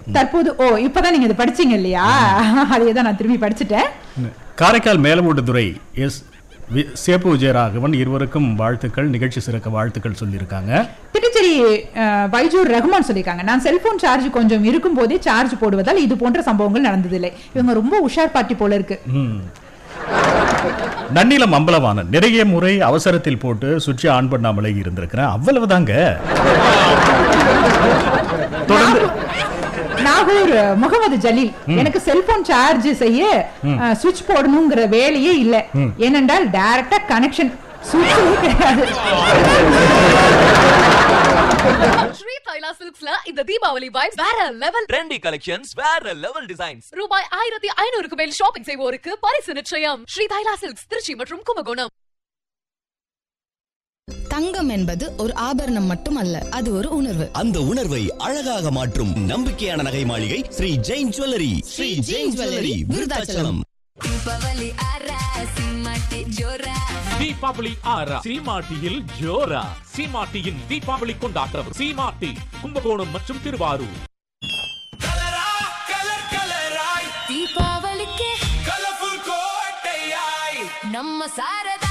தற்போது ஓ இப்பதான் நீங்க இதை படிச்சீங்க இல்லையா அதையே தான் நான் திரும்பி படிச்சுட்டேன் காரைக்கால் மேலமூட்டுத்துறை எஸ் வி- சேப்பு விஜயராகவன் இருவருக்கும் வாழ்த்துக்கள் நிகழ்ச்சி சிறக்க வாழ்த்துக்கள் சொல்லியிருக்காங்க திட்டச்சேரி அஹ், பைஜூர் ரஹ்மான் சொல்லியிருக்காங்க நான் செல்போன் சார்ஜ் கொஞ்சம் இருக்கும் போதே சார்ஜ் போடுவதால் இது போன்ற சம்பவங்கள் நடந்ததில்லை இவங்க ரொம்ப உஷார் பார்ட்டி போல இருக்கு ம். நன்னிலம் அம்பலவாணன் நிறைய முறை அவசரத்தில் போட்டு சுவிட்ச் ஆன் பண்ணாமலே இருந்திருக்கிறேன் அவ்வளவுதாங்க தொடர்ந்து நாகூர் அஹ், முகமது ஜலீல் எனக்கு செல்போன் சார்ஜ் செய்ய சுவிட்ச் போடணுங்கிற வேலையே இல்ல ஏனென்றால் டைரக்டா கனெக்ஷன் சுவிட்ச் கிடையாது ஸ்ரீ தைலா சில்க்ஸ்ல இந்த தீபாவளி வைப்ஸ் வேற லெவல் trendy collections வேற level designs ரூபாய் ஆயிரத்தி ஐநூறுக்கு மேல் ஷாப்பிங் செய்வோருக்கு பரிசு நிச்சயம் ஸ்ரீ தைலா சில்க்ஸ் திருச்சி மற்றும் கும்பகோணம் தங்கம் என்பது ஒரு ஆபரணம் மட்டுமல்ல அது ஒரு உணர்வு அந்த உணர்வை அழகாக மாற்றும் நம்பிக்கையான நகை மாளிகை ஸ்ரீ ஜெயின் ஜுவல்லரி ஸ்ரீ ஜெயின் ஜுவல்லரி விருதாச்சலம் தீபாவளி ஆரா சீமாட்டியில் ஜோரா சீமாட்டியின் தீபாவளி கொண்டாட்டம் சீமாட்டி கும்பகோணம் மற்றும் திருவாரூர் தீபாவளிக்கு நம்ம சாரதாஸ்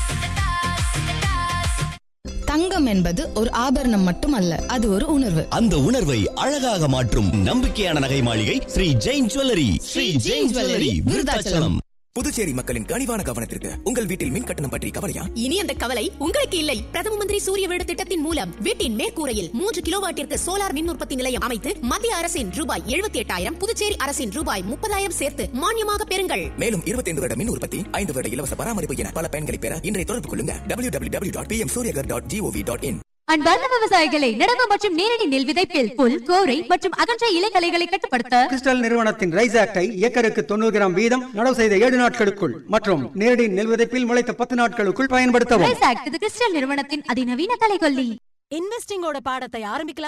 தங்கம் என்பது ஒரு ஆபரணம் மட்டுமல்ல அது ஒரு உணர்வு அந்த உணர்வை அழகாக மாற்றும் நம்பிக்கையான நகை மாளிகை ஸ்ரீ ஜெயின் ஜுவல்லரி ஸ்ரீ ஜெயின் ஜுவல்லரி விருதாச்சலம் புதுச்சேரி மக்களின் கனிவான கவனத்திற்கு உங்கள் வீட்டில் மின் கட்டணம் பற்றி கவலையா இனி அந்த கவலை உங்களுக்கு இல்லை பிரதம மந்திரி சூரிய வீடு திட்டத்தின் மூலம் வீட்டின் மேற்கூரையில் மூன்று கிலோவாட்டிற்கு சோலார் மின் உற்பத்தி நிலையம் அமைத்து மத்திய அரசின் ரூபாய் எழுபத்தி எட்டாயிரம் புதுச்சேரி அரசின் ரூபாய் முப்பதாயிரம் சேர்த்து மானியமாக பெறுங்கள் மேலும் 25 வருட மின் உற்பத்தி ஐந்து வருட இலவச பராமரிப்பு என பல பயன்களை பெற இன்றைய தொடர்பு கொள்ளுங்க W W W dot P M Suryaghar dot G O V dot in அன்பார்ந்த விவசாயிகளை நடவு மற்றும் நேரடி நெல் விதைப்பில் புல் கோரை மற்றும் அகன்ற இலைகளைகளை கட்டுப்படுத்த கிறிஸ்டல் நிறுவனத்தின் ரைஸ் ஆக்டை ஏக்கருக்கு தொண்ணூறு கிராம் வீதம் நடவு செய்த ஏழு நாட்களுக்குள் மற்றும் நேரடி நெல் விதைப்பில் முளைத்த பத்து நாட்களுக்குள் பயன்படுத்தவும் ரைஸ் ஆக்ட் இது கிறிஸ்டல் நிறுவனத்தின் அதிநவீன கலைகொல்லி இன்வெஸ்டிங்கோட பாடத்தை ஆரம்பிக்கலாம்